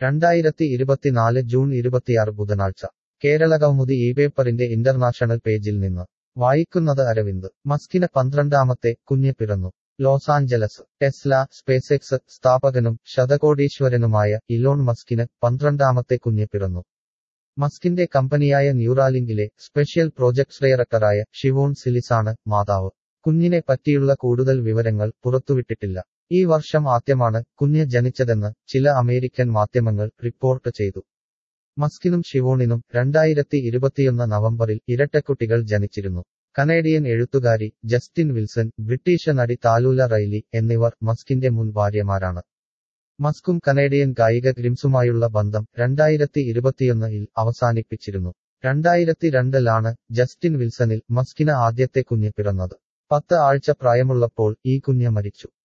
രണ്ടായിരത്തി ഇരുപത്തിനാല് ജൂൺ ഇരുപത്തിയാറ് ബുധനാഴ്ച കേരള കൗമുദി ഈ പേപ്പറിന്റെ ഇന്റർനാഷണൽ പേജിൽ നിന്ന് വായിക്കുന്നത് അരവിന്ദ് മസ്കിന് പന്ത്രണ്ടാമത്തെ കുഞ്ഞ് പിറന്നു ലോസ് ആഞ്ചലസ് ടെസ്ല സ്പേസെക്സ് സ്ഥാപകനും ശതകോടീശ്വരനുമായ ഇലോൺ മസ്കിന് പന്ത്രണ്ടാമത്തെ കുഞ്ഞ് പിറന്നു മസ്കിന്റെ കമ്പനിയായ ന്യൂറാലിങ്കിലെ സ്പെഷ്യൽ പ്രോജക്ട്സ് ഡയറക്ടറായ ഷിവോൺ സിലിസാണ് മാതാവ് കുഞ്ഞിനെ പറ്റിയുള്ള കൂടുതൽ വിവരങ്ങൾ പുറത്തുവിട്ടിട്ടില്ല ഈ വർഷം ആദ്യമാണ് കുഞ്ഞ് ജനിച്ചതെന്ന് ചില അമേരിക്കൻ മാധ്യമങ്ങൾ റിപ്പോർട്ട് ചെയ്തു മസ്കിനും ഷിവോണിനും രണ്ടായിരത്തി ഇരുപത്തിയൊന്ന് നവംബറിൽ ഇരട്ടക്കുട്ടികൾ ജനിച്ചിരുന്നു കനേഡിയൻ എഴുത്തുകാരി ജസ്റ്റിൻ വിൽസൺ ബ്രിട്ടീഷ് നടി താലൂല റൈലി എന്നിവർ മസ്കിന്റെ മുൻ ഭാര്യമാരാണ് മസ്കും കനേഡിയൻ ഗായിക ഗ്രിംസുമായുള്ള ബന്ധം രണ്ടായിരത്തി ഇരുപത്തിയൊന്നിൽ അവസാനിപ്പിച്ചിരുന്നു രണ്ടായിരത്തി രണ്ടിലാണ് ജസ്റ്റിൻ വിൽസണിൽ മസ്കിന് ആദ്യത്തെ കുഞ്ഞ് പിറന്നത് പത്ത് ആഴ്ച പ്രായമുള്ളപ്പോൾ ഈ കുഞ്ഞ് മരിച്ചു